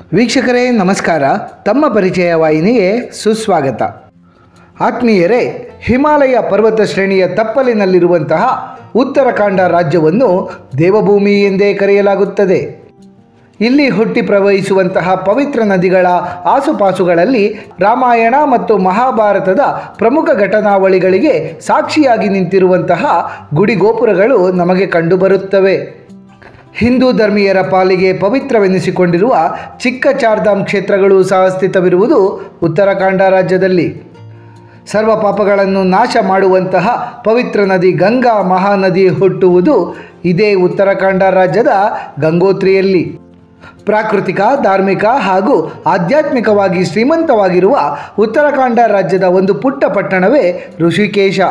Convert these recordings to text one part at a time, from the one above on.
ವೀಕ್ಷಕರೇ ನಮಸ್ಕಾರ ತಮ್ಮ ಪರಿಚಯ ವಾಹಿನಿಗೆ ಸುಸ್ವಾಗತ ಆತ್ಮೀಯರೇ ಹಿಮಾಲಯ ಪರ್ವತ ಶ್ರೇಣಿಯ ತಪ್ಪಲಿನಲ್ಲಿರುವಂತಹ ಉತ್ತರಾಖಂಡ ರಾಜ್ಯವನ್ನು ದೇವಭೂಮಿ ಎಂದೇ ಕರೆಯಲಾಗುತ್ತದೆ ಇಲ್ಲಿ ಹುಟ್ಟಿ ಪ್ರವಹಿಸುವಂತಹ ಪವಿತ್ರ ನದಿಗಳ ಆಸುಪಾಸುಗಳಲ್ಲಿ ರಾಮಾಯಣ ಮತ್ತು ಮಹಾಭಾರತದ ಪ್ರಮುಖ ಘಟನಾವಳಿಗಳಿಗೆ ಸಾಕ್ಷಿಯಾಗಿ ನಿಂತಿರುವಂತಹ ಗುಡಿಗೋಪುರಗಳು ನಮಗೆ ಕಂಡುಬರುತ್ತವೆ ಹಿಂದೂ ಧರ್ಮೀಯರ ಪಾಲಿಗೆ ಪವಿತ್ರವೆನಿಸಿಕೊಂಡಿರುವ ಚಿಕ್ಕ ಚಾರ್ಧಾಮ್ ಕ್ಷೇತ್ರಗಳು ಸಹ ಸ್ಥಿತವಿರುವುದು ಉತ್ತರಾಖಂಡ ರಾಜ್ಯದಲ್ಲಿ ಸರ್ವ ಪಾಪಗಳನ್ನು ನಾಶ ಮಾಡುವಂತಹ ಪವಿತ್ರ ನದಿ ಗಂಗಾ ಮಹಾನದಿ ಹುಟ್ಟುವುದು ಇದೇ ಉತ್ತರಾಖಂಡ ರಾಜ್ಯದ ಗಂಗೋತ್ರಿಯಲ್ಲಿ ಪ್ರಾಕೃತಿಕ ಧಾರ್ಮಿಕ ಹಾಗೂ ಆಧ್ಯಾತ್ಮಿಕವಾಗಿ ಶ್ರೀಮಂತವಾಗಿರುವ ಉತ್ತರಾಖಂಡ ರಾಜ್ಯದ ಒಂದು ಪುಟ್ಟ ಪಟ್ಟಣವೇ ಋಷಿಕೇಶ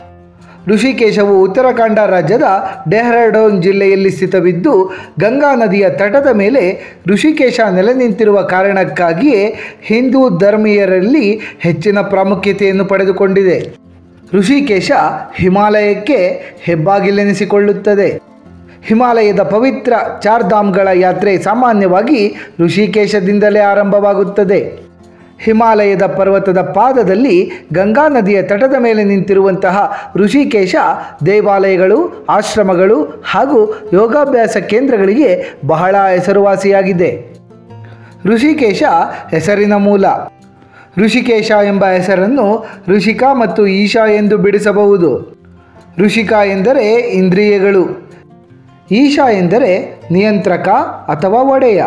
ಋಷಿಕೇಶವು ಉತ್ತರಾಖಂಡ ರಾಜ್ಯದ ಡೆಹ್ರಾಡೂನ್ ಜಿಲ್ಲೆಯಲ್ಲಿ ಸ್ಥಿತವಿದ್ದು ಗಂಗಾ ನದಿಯ ತಟದ ಮೇಲೆ ಋಷಿಕೇಶ ನೆಲೆ ನಿಂತಿರುವ ಕಾರಣಕ್ಕಾಗಿಯೇ ಹಿಂದೂ ಧರ್ಮೀಯರಲ್ಲಿ ಹೆಚ್ಚಿನ ಪ್ರಾಮುಖ್ಯತೆಯನ್ನು ಪಡೆದುಕೊಂಡಿದೆ ಋಷಿಕೇಶ ಹಿಮಾಲಯಕ್ಕೆ ಹೆಬ್ಬಾಗಿಲೆನಿಸಿಕೊಳ್ಳುತ್ತದೆ ಹಿಮಾಲಯದ ಪವಿತ್ರ ಚಾರ್ಧಾಮ್ಗಳ ಯಾತ್ರೆ ಸಾಮಾನ್ಯವಾಗಿ ಋಷಿಕೇಶದಿಂದಲೇ ಆರಂಭವಾಗುತ್ತದೆ ಹಿಮಾಲಯದ ಪರ್ವತದ ಪಾದದಲ್ಲಿ ಗಂಗಾ ನದಿಯ ತಟದ ಮೇಲೆ ನಿಂತಿರುವಂತಹ ಋಷಿಕೇಶ ದೇವಾಲಯಗಳು ಆಶ್ರಮಗಳು ಹಾಗೂ ಯೋಗಾಭ್ಯಾಸ ಕೇಂದ್ರಗಳಿಗೆ ಬಹಳ ಹೆಸರುವಾಸಿಯಾಗಿದೆ ಋಷಿಕೇಶ ಹೆಸರಿನ ಮೂಲ ಋಷಿಕೇಶ ಎಂಬ ಹೆಸರನ್ನು ಋಷಿಕ ಮತ್ತು ಈಶಾ ಎಂದು ಬಿಡಿಸಬಹುದು ಋಷಿಕ ಎಂದರೆ ಇಂದ್ರಿಯಗಳು ಈಶಾ ಎಂದರೆ ನಿಯಂತ್ರಕ ಅಥವಾ ಒಡೆಯ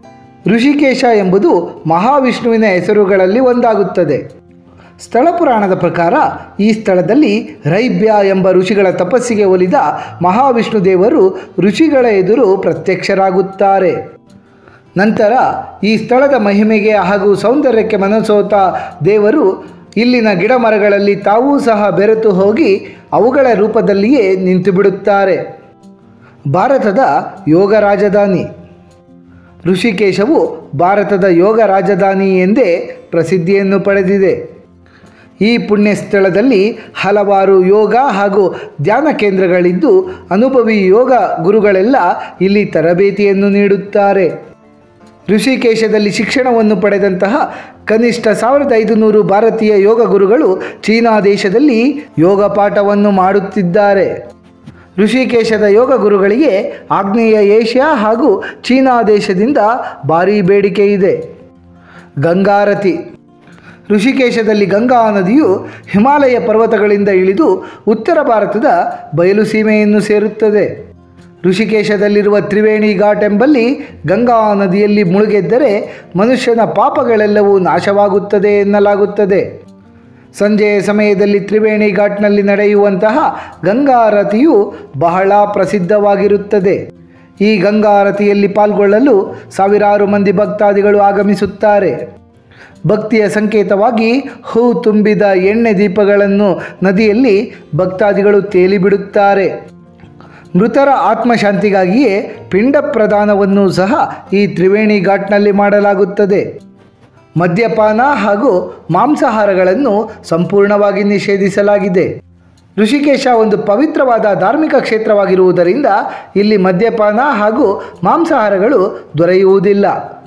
ಋಷಿಕೇಶ ಎಂಬುದು ಮಹಾವಿಷ್ಣುವಿನ ಹೆಸರುಗಳಲ್ಲಿ ಒಂದಾಗುತ್ತದೆ ಸ್ಥಳ ಪುರಾಣದ ಪ್ರಕಾರ ಈ ಸ್ಥಳದಲ್ಲಿ ರೈಬ್ಯ ಎಂಬ ಋಷಿಗಳ ತಪಸ್ಸಿಗೆ ಒಲಿದ ಮಹಾವಿಷ್ಣು ದೇವರು ಋಷಿಗಳ ಎದುರು ಪ್ರತ್ಯಕ್ಷರಾಗುತ್ತಾರೆ ನಂತರ ಈ ಸ್ಥಳದ ಮಹಿಮೆಗೆ ಹಾಗೂ ಸೌಂದರ್ಯಕ್ಕೆ ಮನಸೋತ ದೇವರು ಇಲ್ಲಿನ ಗಿಡ ಮರಗಳಲ್ಲಿ ತಾವೂ ಸಹ ಬೆರೆತು ಹೋಗಿ ಅವುಗಳ ರೂಪದಲ್ಲಿಯೇ ನಿಂತು ಬಿಡುತ್ತಾರೆ ಭಾರತದ ಯೋಗ ರಾಜಧಾನಿ ಋಷಿಕೇಶವು ಭಾರತದ ಯೋಗ ರಾಜಧಾನಿ ಎಂದೇ ಪ್ರಸಿದ್ಧಿಯನ್ನು ಪಡೆದಿದೆ ಈ ಪುಣ್ಯ ಸ್ಥಳದಲ್ಲಿ ಹಲವಾರು ಯೋಗ ಹಾಗೂ ಧ್ಯಾನ ಕೇಂದ್ರಗಳಿದ್ದು ಅನುಭವಿ ಯೋಗ ಗುರುಗಳೆಲ್ಲ ಇಲ್ಲಿ ತರಬೇತಿಯನ್ನು ನೀಡುತ್ತಾರೆ ಋಷಿಕೇಶದಲ್ಲಿ ಶಿಕ್ಷಣವನ್ನು ಪಡೆದಂತಹ ಕನಿಷ್ಠ ಸಾವಿರದ ಐದುನೂರು ಭಾರತೀಯ ಯೋಗ ಗುರುಗಳು ಚೀನಾ ದೇಶದಲ್ಲಿ ಯೋಗ ಪಾಠವನ್ನು ಮಾಡುತ್ತಿದ್ದಾರೆ ಋಷಿಕೇಶದ ಯೋಗ ಗುರುಗಳಿಗೆ ಆಗ್ನೇಯ ಏಷ್ಯಾ ಹಾಗೂ ಚೀನಾ ದೇಶದಿಂದ ಭಾರೀ ಬೇಡಿಕೆ ಇದೆ ಗಂಗಾರತಿ ಋಷಿಕೇಶದಲ್ಲಿ ಗಂಗಾ ನದಿಯು ಹಿಮಾಲಯ ಪರ್ವತಗಳಿಂದ ಇಳಿದು ಉತ್ತರ ಭಾರತದ ಬಯಲು ಸೀಮೆಯನ್ನು ಸೇರುತ್ತದೆ ಋಷಿಕೇಶದಲ್ಲಿರುವ ತ್ರಿವೇಣಿ ಘಾಟ್ ಎಂಬಲ್ಲಿ ಗಂಗಾ ನದಿಯಲ್ಲಿ ಮುಳುಗೆದ್ದರೆ ಮನುಷ್ಯನ ಪಾಪಗಳೆಲ್ಲವೂ ನಾಶವಾಗುತ್ತದೆ ಎನ್ನಲಾಗುತ್ತದೆ ಸಂಜೆಯ ಸಮಯದಲ್ಲಿ ತ್ರಿವೇಣಿ ಘಾಟ್ನಲ್ಲಿ ನಡೆಯುವಂತಹ ಗಂಗಾರತಿಯು ಬಹಳ ಪ್ರಸಿದ್ಧವಾಗಿರುತ್ತದೆ ಈ ಗಂಗಾರತಿಯಲ್ಲಿ ಪಾಲ್ಗೊಳ್ಳಲು ಸಾವಿರಾರು ಮಂದಿ ಭಕ್ತಾದಿಗಳು ಆಗಮಿಸುತ್ತಾರೆ ಭಕ್ತಿಯ ಸಂಕೇತವಾಗಿ ಹೂ ತುಂಬಿದ ಎಣ್ಣೆ ದೀಪಗಳನ್ನು ನದಿಯಲ್ಲಿ ಭಕ್ತಾದಿಗಳು ತೇಲಿಬಿಡುತ್ತಾರೆ ಮೃತರ ಆತ್ಮಶಾಂತಿಗಾಗಿಯೇ ಪಿಂಡ ಪ್ರದಾನವನ್ನು ಸಹ ಈ ತ್ರಿವೇಣಿ ಘಾಟ್ನಲ್ಲಿ ಮಾಡಲಾಗುತ್ತದೆ ಮದ್ಯಪಾನ ಹಾಗೂ ಮಾಂಸಾಹಾರಗಳನ್ನು ಸಂಪೂರ್ಣವಾಗಿ ನಿಷೇಧಿಸಲಾಗಿದೆ ಋಷಿಕೇಶ ಒಂದು ಪವಿತ್ರವಾದ ಧಾರ್ಮಿಕ ಕ್ಷೇತ್ರವಾಗಿರುವುದರಿಂದ ಇಲ್ಲಿ ಮದ್ಯಪಾನ ಹಾಗೂ ಮಾಂಸಾಹಾರಗಳು ದೊರೆಯುವುದಿಲ್ಲ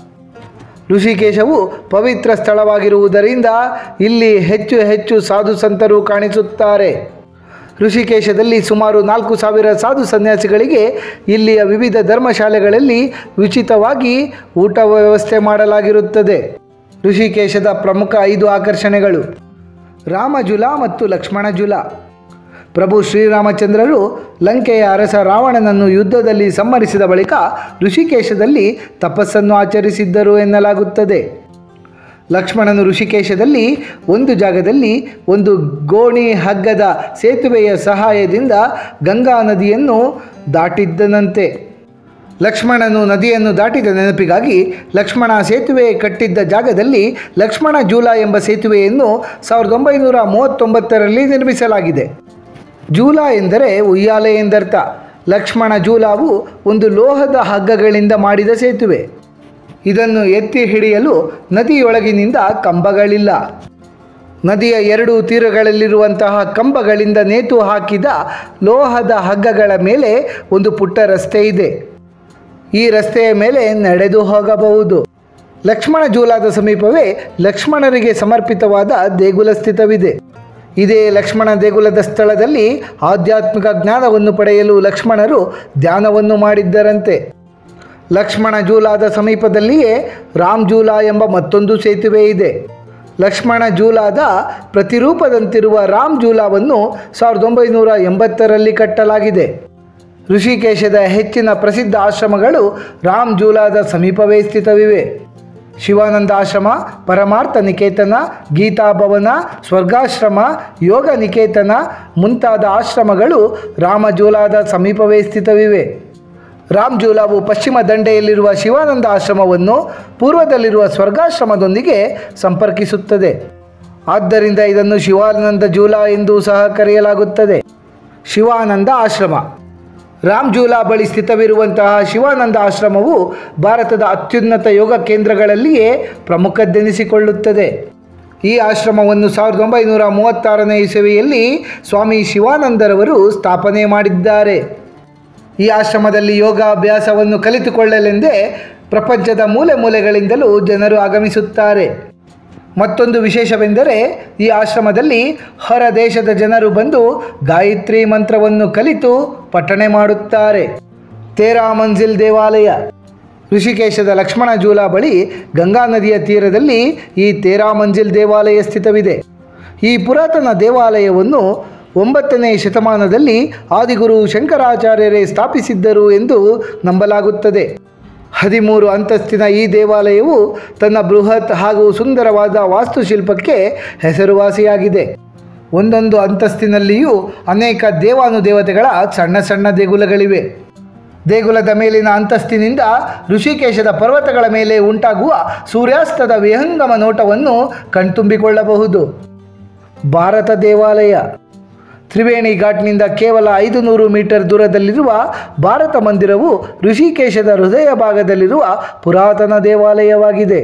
ಋಷಿಕೇಶವು ಪವಿತ್ರ ಸ್ಥಳವಾಗಿರುವುದರಿಂದ ಇಲ್ಲಿ ಹೆಚ್ಚು ಹೆಚ್ಚು ಸಾಧು ಸಂತರು ಕಾಣಿಸುತ್ತಾರೆ ಋಷಿಕೇಶದಲ್ಲಿ ಸುಮಾರು ನಾಲ್ಕು ಸಾವಿರ ಸಾಧು ಸನ್ಯಾಸಿಗಳಿಗೆ ಇಲ್ಲಿಯ ವಿವಿಧ ಧರ್ಮಶಾಲೆಗಳಲ್ಲಿ ಉಚಿತವಾಗಿ ಊಟ ವ್ಯವಸ್ಥೆ ಮಾಡಲಾಗಿರುತ್ತದೆ ಋಷಿಕೇಶದ ಪ್ರಮುಖ ಐದು ಆಕರ್ಷಣೆಗಳು ರಾಮಜುಲ ಮತ್ತು ಲಕ್ಷ್ಮಣಜುಲ ಪ್ರಭು ಶ್ರೀರಾಮಚಂದ್ರರು ಲಂಕೆಯ ಅರಸ ರಾವಣನನ್ನು ಯುದ್ಧದಲ್ಲಿ ಸಂಹರಿಸಿದ ಬಳಿಕ ಋಷಿಕೇಶದಲ್ಲಿ ತಪಸ್ಸನ್ನು ಆಚರಿಸಿದ್ದರು ಎನ್ನಲಾಗುತ್ತದೆ ಲಕ್ಷ್ಮಣನು ಋಷಿಕೇಶದಲ್ಲಿ ಒಂದು ಜಾಗದಲ್ಲಿ ಒಂದು ಗೋಣಿ ಹಗ್ಗದ ಸೇತುವೆಯ ಸಹಾಯದಿಂದ ಗಂಗಾ ನದಿಯನ್ನು ದಾಟಿದ್ದನಂತೆ ಲಕ್ಷ್ಮಣನು ನದಿಯನ್ನು ದಾಟಿದ ನೆನಪಿಗಾಗಿ ಲಕ್ಷ್ಮಣ ಸೇತುವೆ ಕಟ್ಟಿದ್ದ ಜಾಗದಲ್ಲಿ ಲಕ್ಷ್ಮಣ ಜೂಲ ಎಂಬ ಸೇತುವೆಯನ್ನು ಸಾವಿರದ ಒಂಬೈನೂರ ಮೂವತ್ತೊಂಬತ್ತರಲ್ಲಿ ನಿರ್ಮಿಸಲಾಗಿದೆ ಜೂಲ ಎಂದರೆ ಉಯ್ಯಾಲೆ ಎಂದರ್ಥ ಲಕ್ಷ್ಮಣ ಜೂಲಾವು ಒಂದು ಲೋಹದ ಹಗ್ಗಗಳಿಂದ ಮಾಡಿದ ಸೇತುವೆ ಇದನ್ನು ಎತ್ತಿ ಹಿಡಿಯಲು ನದಿಯೊಳಗಿನಿಂದ ಕಂಬಗಳಿಲ್ಲ ನದಿಯ ಎರಡು ತೀರಗಳಲ್ಲಿರುವಂತಹ ಕಂಬಗಳಿಂದ ನೇತು ಹಾಕಿದ ಲೋಹದ ಹಗ್ಗಗಳ ಮೇಲೆ ಒಂದು ಪುಟ್ಟ ರಸ್ತೆ ಇದೆ ಈ ರಸ್ತೆಯ ಮೇಲೆ ನಡೆದು ಹೋಗಬಹುದು ಲಕ್ಷ್ಮಣ ಜೂಲಾದ ಸಮೀಪವೇ ಲಕ್ಷ್ಮಣರಿಗೆ ಸಮರ್ಪಿತವಾದ ದೇಗುಲ ಸ್ಥಿತವಿದೆ ಇದೇ ಲಕ್ಷ್ಮಣ ದೇಗುಲದ ಸ್ಥಳದಲ್ಲಿ ಆಧ್ಯಾತ್ಮಿಕ ಜ್ಞಾನವನ್ನು ಪಡೆಯಲು ಲಕ್ಷ್ಮಣರು ಧ್ಯಾನವನ್ನು ಮಾಡಿದ್ದರಂತೆ ಲಕ್ಷ್ಮಣ ಜೂಲಾದ ಸಮೀಪದಲ್ಲಿಯೇ ರಾಮ್ ಜೂಲಾ ಎಂಬ ಮತ್ತೊಂದು ಸೇತುವೆ ಇದೆ ಲಕ್ಷ್ಮಣ ಜೂಲಾದ ಪ್ರತಿರೂಪದಂತಿರುವ ರಾಮ್ ಜೂಲಾವನ್ನು ಸಾವಿರದ ಒಂಬೈನೂರ ಎಂಬತ್ತರಲ್ಲಿ ಕಟ್ಟಲಾಗಿದೆ ಋಷಿಕೇಶದ ಹೆಚ್ಚಿನ ಪ್ರಸಿದ್ಧ ಆಶ್ರಮಗಳು ರಾಮ್ ಜೂಲಾದ ಸಮೀಪವೇ ಸ್ಥಿತವಿವೆ ಶಿವಾನಂದ ಆಶ್ರಮ ಪರಮಾರ್ಥ ನಿಕೇತನ ಗೀತಾ ಭವನ ಸ್ವರ್ಗಾಶ್ರಮ ಯೋಗ ನಿಕೇತನ ಮುಂತಾದ ಆಶ್ರಮಗಳು ರಾಮಜೂಲಾದ ಸಮೀಪವೇ ಸ್ಥಿತವಿವೆ ರಾಮ್ ಜೂಲಾವು ಪಶ್ಚಿಮ ದಂಡೆಯಲ್ಲಿರುವ ಶಿವಾನಂದ ಆಶ್ರಮವನ್ನು ಪೂರ್ವದಲ್ಲಿರುವ ಸ್ವರ್ಗಾಶ್ರಮದೊಂದಿಗೆ ಸಂಪರ್ಕಿಸುತ್ತದೆ ಆದ್ದರಿಂದ ಇದನ್ನು ಶಿವಾನಂದ ಜೂಲಾ ಎಂದು ಸಹ ಕರೆಯಲಾಗುತ್ತದೆ ಶಿವಾನಂದ ಆಶ್ರಮ ರಾಮ್ ಜೂಲಾ ಬಳಿ ಸ್ಥಿತವಿರುವಂತಹ ಶಿವಾನಂದ ಆಶ್ರಮವು ಭಾರತದ ಅತ್ಯುನ್ನತ ಯೋಗ ಕೇಂದ್ರಗಳಲ್ಲಿಯೇ ಪ್ರಮುಖದ್ದೆನಿಸಿಕೊಳ್ಳುತ್ತದೆ ಈ ಆಶ್ರಮವನ್ನು ಸಾವಿರದ ಒಂಬೈನೂರ ಮೂವತ್ತಾರನೇ ಇಸವಿಯಲ್ಲಿ ಸ್ವಾಮಿ ಶಿವಾನಂದರವರು ಸ್ಥಾಪನೆ ಮಾಡಿದ್ದಾರೆ ಈ ಆಶ್ರಮದಲ್ಲಿ ಯೋಗಾಭ್ಯಾಸವನ್ನು ಕಲಿತುಕೊಳ್ಳಲೆಂದೇ ಪ್ರಪಂಚದ ಮೂಲೆ ಮೂಲೆಗಳಿಂದಲೂ ಜನರು ಆಗಮಿಸುತ್ತಾರೆ ಮತ್ತೊಂದು ವಿಶೇಷವೆಂದರೆ ಈ ಆಶ್ರಮದಲ್ಲಿ ಹೊರ ದೇಶದ ಜನರು ಬಂದು ಗಾಯತ್ರಿ ಮಂತ್ರವನ್ನು ಕಲಿತು ಪಠಣೆ ಮಾಡುತ್ತಾರೆ ತೇರಾ ಮಂಜಿಲ್ ದೇವಾಲಯ ಋಷಿಕೇಶದ ಲಕ್ಷ್ಮಣ ಜೂಲಾ ಬಳಿ ಗಂಗಾ ನದಿಯ ತೀರದಲ್ಲಿ ಈ ತೇರಾ ಮಂಜಿಲ್ ದೇವಾಲಯ ಸ್ಥಿತವಿದೆ ಈ ಪುರಾತನ ದೇವಾಲಯವನ್ನು ಒಂಬತ್ತನೇ ಶತಮಾನದಲ್ಲಿ ಆದಿಗುರು ಶಂಕರಾಚಾರ್ಯರೇ ಸ್ಥಾಪಿಸಿದ್ದರು ಎಂದು ನಂಬಲಾಗುತ್ತದೆ ಹದಿಮೂರು ಅಂತಸ್ತಿನ ಈ ದೇವಾಲಯವು ತನ್ನ ಬೃಹತ್ ಹಾಗೂ ಸುಂದರವಾದ ವಾಸ್ತುಶಿಲ್ಪಕ್ಕೆ ಹೆಸರುವಾಸಿಯಾಗಿದೆ ಒಂದೊಂದು ಅಂತಸ್ತಿನಲ್ಲಿಯೂ ಅನೇಕ ದೇವಾನುದೇವತೆಗಳ ಸಣ್ಣ ಸಣ್ಣ ದೇಗುಲಗಳಿವೆ ದೇಗುಲದ ಮೇಲಿನ ಅಂತಸ್ತಿನಿಂದ ಋಷಿಕೇಶದ ಪರ್ವತಗಳ ಮೇಲೆ ಉಂಟಾಗುವ ಸೂರ್ಯಾಸ್ತದ ವಿಹಂಗಮ ನೋಟವನ್ನು ಕಣ್ತುಂಬಿಕೊಳ್ಳಬಹುದು ಭಾರತ ದೇವಾಲಯ ತ್ರಿವೇಣಿ ಘಾಟ್ನಿಂದ ಕೇವಲ ಐದು ನೂರು ಮೀಟರ್ ದೂರದಲ್ಲಿರುವ ಭಾರತ ಮಂದಿರವು ಋಷಿಕೇಶದ ಹೃದಯ ಭಾಗದಲ್ಲಿರುವ ಪುರಾತನ ದೇವಾಲಯವಾಗಿದೆ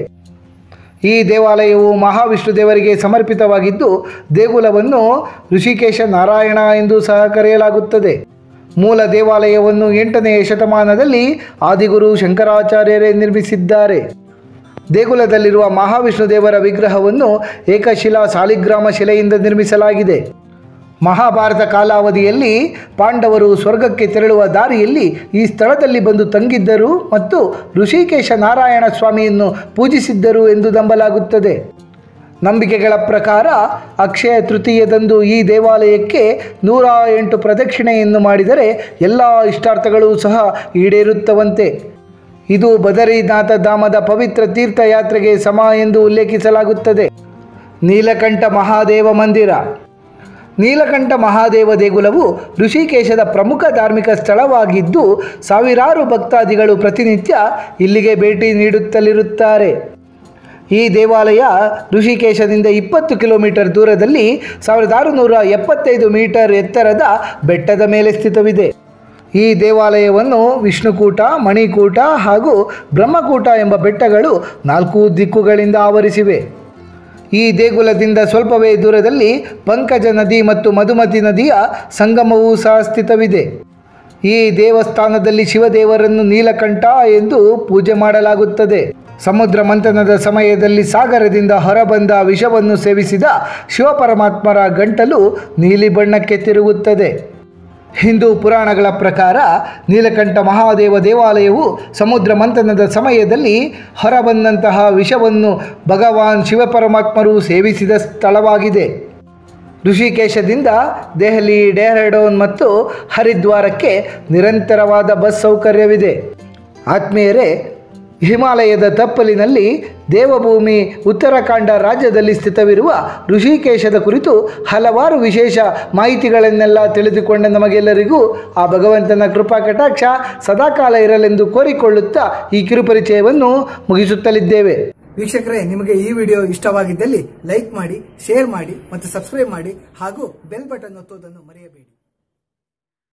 ಈ ದೇವಾಲಯವು ಮಹಾವಿಷ್ಣು ದೇವರಿಗೆ ಸಮರ್ಪಿತವಾಗಿದ್ದು ದೇಗುಲವನ್ನು ಋಷಿಕೇಶ ನಾರಾಯಣ ಎಂದು ಸಹ ಕರೆಯಲಾಗುತ್ತದೆ ಮೂಲ ದೇವಾಲಯವನ್ನು ಎಂಟನೆಯ ಶತಮಾನದಲ್ಲಿ ಆದಿಗುರು ಶಂಕರಾಚಾರ್ಯರೇ ನಿರ್ಮಿಸಿದ್ದಾರೆ ದೇಗುಲದಲ್ಲಿರುವ ಮಹಾವಿಷ್ಣು ದೇವರ ವಿಗ್ರಹವನ್ನು ಏಕಶಿಲಾ ಸಾಲಿಗ್ರಾಮ ಶಿಲೆಯಿಂದ ನಿರ್ಮಿಸಲಾಗಿದೆ ಮಹಾಭಾರತ ಕಾಲಾವಧಿಯಲ್ಲಿ ಪಾಂಡವರು ಸ್ವರ್ಗಕ್ಕೆ ತೆರಳುವ ದಾರಿಯಲ್ಲಿ ಈ ಸ್ಥಳದಲ್ಲಿ ಬಂದು ತಂಗಿದ್ದರು ಮತ್ತು ಋಷಿಕೇಶ ನಾರಾಯಣ ಸ್ವಾಮಿಯನ್ನು ಪೂಜಿಸಿದ್ದರು ಎಂದು ನಂಬಲಾಗುತ್ತದೆ ನಂಬಿಕೆಗಳ ಪ್ರಕಾರ ಅಕ್ಷಯ ತೃತೀಯದಂದು ಈ ದೇವಾಲಯಕ್ಕೆ ನೂರ ಎಂಟು ಪ್ರದಕ್ಷಿಣೆಯನ್ನು ಮಾಡಿದರೆ ಎಲ್ಲ ಇಷ್ಟಾರ್ಥಗಳು ಸಹ ಈಡೇರುತ್ತವಂತೆ ಇದು ಬದರಿನಾಥ ಧಾಮದ ಪವಿತ್ರ ತೀರ್ಥಯಾತ್ರೆಗೆ ಸಮ ಎಂದು ಉಲ್ಲೇಖಿಸಲಾಗುತ್ತದೆ ನೀಲಕಂಠ ಮಹಾದೇವ ಮಂದಿರ ನೀಲಕಂಠ ಮಹಾದೇವ ದೇಗುಲವು ಋಷಿಕೇಶದ ಪ್ರಮುಖ ಧಾರ್ಮಿಕ ಸ್ಥಳವಾಗಿದ್ದು ಸಾವಿರಾರು ಭಕ್ತಾದಿಗಳು ಪ್ರತಿನಿತ್ಯ ಇಲ್ಲಿಗೆ ಭೇಟಿ ನೀಡುತ್ತಲಿರುತ್ತಾರೆ ಈ ದೇವಾಲಯ ಋಷಿಕೇಶದಿಂದ ಇಪ್ಪತ್ತು ಕಿಲೋಮೀಟರ್ ದೂರದಲ್ಲಿ ಸಾವಿರದ ಆರುನೂರ ಎಪ್ಪತ್ತೈದು ಮೀಟರ್ ಎತ್ತರದ ಬೆಟ್ಟದ ಮೇಲೆ ಸ್ಥಿತವಿದೆ ಈ ದೇವಾಲಯವನ್ನು ವಿಷ್ಣುಕೂಟ ಮಣಿಕೂಟ ಹಾಗೂ ಬ್ರಹ್ಮಕೂಟ ಎಂಬ ಬೆಟ್ಟಗಳು ನಾಲ್ಕು ದಿಕ್ಕುಗಳಿಂದ ಆವರಿಸಿವೆ ಈ ದೇಗುಲದಿಂದ ಸ್ವಲ್ಪವೇ ದೂರದಲ್ಲಿ ಪಂಕಜ ನದಿ ಮತ್ತು ಮಧುಮತಿ ನದಿಯ ಸಂಗಮವೂ ಸಹ ಸ್ಥಿತವಿದೆ ಈ ದೇವಸ್ಥಾನದಲ್ಲಿ ಶಿವದೇವರನ್ನು ನೀಲಕಂಠ ಎಂದು ಪೂಜೆ ಮಾಡಲಾಗುತ್ತದೆ ಸಮುದ್ರ ಮಂಥನದ ಸಮಯದಲ್ಲಿ ಸಾಗರದಿಂದ ಹೊರಬಂದ ವಿಷವನ್ನು ಸೇವಿಸಿದ ಶಿವಪರಮಾತ್ಮರ ಗಂಟಲು ನೀಲಿ ಬಣ್ಣಕ್ಕೆ ತಿರುಗುತ್ತದೆ ಹಿಂದೂ ಪುರಾಣಗಳ ಪ್ರಕಾರ ನೀಲಕಂಠ ಮಹಾದೇವ ದೇವಾಲಯವು ಸಮುದ್ರ ಮಂಥನದ ಸಮಯದಲ್ಲಿ ಹೊರಬಂದಂತಹ ವಿಷವನ್ನು ಭಗವಾನ್ ಶಿವಪರಮಾತ್ಮರು ಸೇವಿಸಿದ ಸ್ಥಳವಾಗಿದೆ ಋಷಿಕೇಶದಿಂದ ದೆಹಲಿ ಡೆಹ್ರಾಡೂನ್ ಮತ್ತು ಹರಿದ್ವಾರಕ್ಕೆ ನಿರಂತರವಾದ ಬಸ್ ಸೌಕರ್ಯವಿದೆ ಆತ್ಮೀಯರೇ ಹಿಮಾಲಯದ ತಪ್ಪಲಿನಲ್ಲಿ ದೇವಭೂಮಿ ಉತ್ತರಾಖಂಡ ರಾಜ್ಯದಲ್ಲಿ ಸ್ಥಿತವಿರುವ ಋಷಿಕೇಶದ ಕುರಿತು ಹಲವಾರು ವಿಶೇಷ ಮಾಹಿತಿಗಳನ್ನೆಲ್ಲ ತಿಳಿದುಕೊಂಡ ನಮಗೆಲ್ಲರಿಗೂ ಆ ಭಗವಂತನ ಕೃಪಾ ಕಟಾಕ್ಷ ಸದಾಕಾಲ ಇರಲೆಂದು ಕೋರಿಕೊಳ್ಳುತ್ತಾ ಈ ಕಿರುಪರಿಚಯವನ್ನು ಮುಗಿಸುತ್ತಲಿದ್ದೇವೆ ವೀಕ್ಷಕರೇ ನಿಮಗೆ ಈ ವಿಡಿಯೋ ಇಷ್ಟವಾಗಿದ್ದಲ್ಲಿ ಲೈಕ್ ಮಾಡಿ ಶೇರ್ ಮಾಡಿ ಮತ್ತು ಸಬ್ಸ್ಕ್ರೈಬ್ ಮಾಡಿ ಹಾಗೂ ಬೆಲ್ ಬಟನ್ ಒತ್ತುವುದನ್ನು ಮರೆಯಬೇಡಿ